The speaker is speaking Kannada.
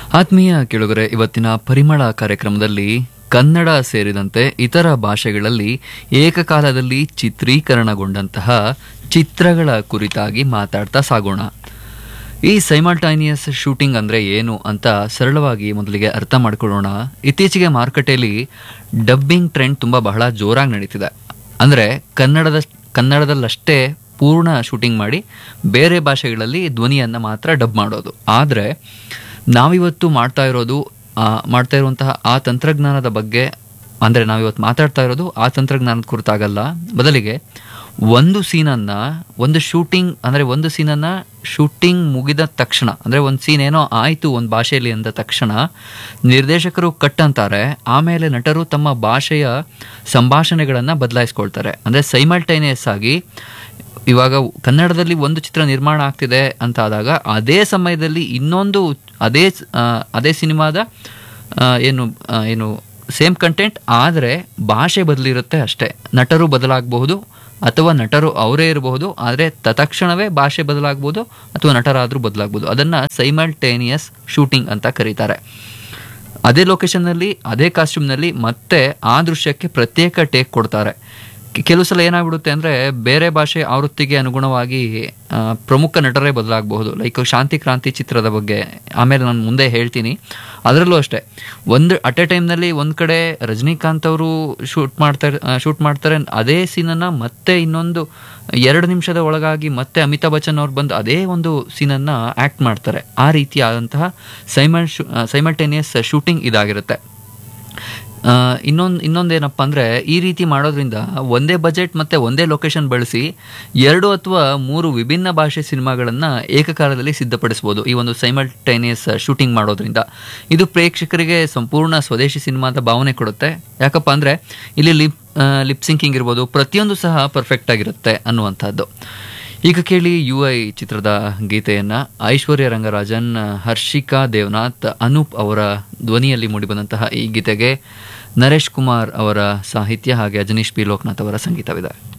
ಆತ್ಮೀಯ ಕೇಳುಗರೆ ಇವತ್ತಿನ ಪರಿಮಳ ಕಾರ್ಯಕ್ರಮದಲ್ಲಿ ಕನ್ನಡ ಸೇರಿದಂತೆ ಇತರ ಭಾಷೆಗಳಲ್ಲಿ ಏಕಕಾಲದಲ್ಲಿ ಚಿತ್ರೀಕರಣಗೊಂಡಂತಹ ಚಿತ್ರಗಳ ಕುರಿತಾಗಿ ಮಾತಾಡ್ತಾ ಸಾಗೋಣ ಈ ಸೈಮಲ್ಟೈನಿಯಸ್ ಶೂಟಿಂಗ್ ಅಂದರೆ ಏನು ಅಂತ ಸರಳವಾಗಿ ಮೊದಲಿಗೆ ಅರ್ಥ ಮಾಡ್ಕೊಳ್ಳೋಣ ಇತ್ತೀಚೆಗೆ ಮಾರುಕಟ್ಟೆಯಲ್ಲಿ ಡಬ್ಬಿಂಗ್ ಟ್ರೆಂಡ್ ತುಂಬ ಬಹಳ ಜೋರಾಗಿ ನಡೀತಿದೆ ಅಂದರೆ ಕನ್ನಡದ ಕನ್ನಡದಲ್ಲಷ್ಟೇ ಪೂರ್ಣ ಶೂಟಿಂಗ್ ಮಾಡಿ ಬೇರೆ ಭಾಷೆಗಳಲ್ಲಿ ಧ್ವನಿಯನ್ನು ಮಾತ್ರ ಡಬ್ ಮಾಡೋದು ಆದರೆ ನಾವಿವತ್ತು ಮಾಡ್ತಾ ಇರೋದು ಆ, ಮಾಡ್ತಾ ಇರುವಂತಹ ಆ ತಂತ್ರಜ್ಞಾನದ ಬಗ್ಗೆ ಅಂದರೆ ನಾವಿವತ್ತು ಮಾತಾಡ್ತಾ ಇರೋದು ಆ ತಂತ್ರಜ್ಞಾನದ ಕುರಿತಾಗಲ್ಲ ಬದಲಿಗೆ ಒಂದು ಸೀನನ್ನು ಒಂದು ಶೂಟಿಂಗ್ ಅಂದರೆ ಒಂದು ಸೀನನ್ನು ಶೂಟಿಂಗ್ ಮುಗಿದ ತಕ್ಷಣ ಅಂದರೆ ಒಂದು ಸೀನ್ ಏನೋ ಆಯಿತು ಒಂದು ಭಾಷೆಯಲ್ಲಿ ಅಂದ ತಕ್ಷಣ ನಿರ್ದೇಶಕರು ಕಟ್ ಅಂತಾರೆ ಆಮೇಲೆ ನಟರು ತಮ್ಮ ಭಾಷೆಯ ಸಂಭಾಷಣೆಗಳನ್ನು ಬದಲಾಯಿಸ್ಕೊಳ್ತಾರೆ ಅಂದರೆ ಸೈಮಲ್ಟೇನಿಯಸ್ ಆಗಿ ಇವಾಗ ಕನ್ನಡದಲ್ಲಿ ಒಂದು ಚಿತ್ರ ನಿರ್ಮಾಣ ಆಗ್ತಿದೆ ಅಂತ ಆದಾಗ ಅದೇ ಸಮಯದಲ್ಲಿ ಇನ್ನೊಂದು ಅದೇ ಆ, ಅದೇ ಸಿನಿಮಾದ ಆ, ಏನು ಆ, ಏನು ಸೇಮ್ ಕಂಟೆಂಟ್ ಆದರೆ ಭಾಷೆ ಬದಲಿರುತ್ತೆ ಅಷ್ಟೇ ನಟರು ಬದಲಾಗಬಹುದು ಅಥವಾ ನಟರು ಅವರೇ ಇರಬಹುದು ಆದರೆ ತತ್ಕ್ಷಣವೇ ಭಾಷೆ ಬದಲಾಗ್ಬೋದು ಅಥವಾ ನಟರಾದರೂ ಬದಲಾಗ್ಬೋದು ಅದನ್ನು ಸೈಮಲ್ಟೇನಿಯಸ್ ಶೂಟಿಂಗ್ ಅಂತ ಕರೀತಾರೆ ಅದೇ ಲೊಕೇಶನ್ನಲ್ಲಿ ಅದೇ ಕಾಸ್ಟ್ಯೂಮ್ನಲ್ಲಿ ಮತ್ತೆ ಆ ದೃಶ್ಯಕ್ಕೆ ಪ್ರತ್ಯೇಕ ಟೇಕ್ ಕೊಡ್ತಾರೆ ಕೆ- ಕೆಲವು ಸಲ ಏನಾಗ್ಬಿಡುತ್ತೆ ಅಂದರೆ ಬೇರೆ ಭಾಷೆ ಆವೃತ್ತಿಗೆ ಅನುಗುಣವಾಗಿ ಆ, ಪ್ರಮುಖ ನಟರೇ ಬದಲಾಗಬಹುದು ಲೈಕ್ ಶಾಂತಿ ಕ್ರಾಂತಿ ಚಿತ್ರದ ಬಗ್ಗೆ ಆಮೇಲೆ ನಾನು ಮುಂದೆ ಹೇಳ್ತೀನಿ ಅದರಲ್ಲೂ ಅಷ್ಟೇ ಒಂದು ಅಟ್ ಎ ಟೈಮ್ನಲ್ಲಿ ಒಂದು ಕಡೆ ರಜನಿಕಾಂತ್ ಅವರು ಶೂಟ್ ಮಾಡ್ತಾರೆ ಶೂಟ್ ಮಾಡ್ತಾರೆ ಅದೇ ಸೀನನ್ನು ಮತ್ತೆ ಇನ್ನೊಂದು ಎರಡು ನಿಮಿಷದ ಒಳಗಾಗಿ ಮತ್ತೆ ಅಮಿತಾಬ್ ಬಚ್ಚನ್ ಅವ್ರು ಬಂದು ಅದೇ ಒಂದು ಸೀನನ್ನು ಆ್ಯಕ್ಟ್ ಮಾಡ್ತಾರೆ ಆ ರೀತಿಯಾದಂತಹ ಸೈಮಲ್ ಶೂ ಸೈಮಲ್ಟೇನಿಯಸ್ ಶೂಟಿಂಗ್ ಇದಾಗಿರುತ್ತೆ ಇನ್ನೊಂದು ಇನ್ನೊಂದೇನಪ್ಪ ಅಂದರೆ ಈ ರೀತಿ ಮಾಡೋದ್ರಿಂದ ಒಂದೇ ಬಜೆಟ್ ಮತ್ತು ಒಂದೇ ಲೊಕೇಶನ್ ಬಳಸಿ ಎರಡು ಅಥವಾ ಮೂರು ವಿಭಿನ್ನ ಭಾಷೆ ಸಿನಿಮಾಗಳನ್ನು ಏಕಕಾಲದಲ್ಲಿ ಸಿದ್ಧಪಡಿಸ್ಬೋದು ಈ ಒಂದು ಸೈಮಲ್ಟೇನಿಯಸ್ ಶೂಟಿಂಗ್ ಮಾಡೋದ್ರಿಂದ ಇದು ಪ್ರೇಕ್ಷಕರಿಗೆ ಸಂಪೂರ್ಣ ಸ್ವದೇಶಿ ಸಿನಿಮಾದ ಭಾವನೆ ಕೊಡುತ್ತೆ ಯಾಕಪ್ಪ ಅಂದರೆ ಇಲ್ಲಿ ಲಿಪ್ ಲಿಪ್ ಸಿಂಕಿಂಗ್ ಇರ್ಬೋದು ಪ್ರತಿಯೊಂದು ಸಹ ಪರ್ಫೆಕ್ಟ್ ಆಗಿರುತ್ತೆ ಅನ್ನುವಂಥದ್ದು ಈಗ ಕೇಳಿ ಯು ಐ ಚಿತ್ರದ ಗೀತೆಯನ್ನ ಐಶ್ವರ್ಯ ರಂಗರಾಜನ್ ಹರ್ಷಿಕಾ ದೇವನಾಥ್ ಅನೂಪ್ ಅವರ ಧ್ವನಿಯಲ್ಲಿ ಮೂಡಿಬಂದಂತಹ ಈ ಗೀತೆಗೆ ನರೇಶ್ ಕುಮಾರ್ ಅವರ ಸಾಹಿತ್ಯ ಹಾಗೆ ಅಜನೀಶ್ ಪಿ ಲೋಕನಾಥ್ ಅವರ ಸಂಗೀತವಿದೆ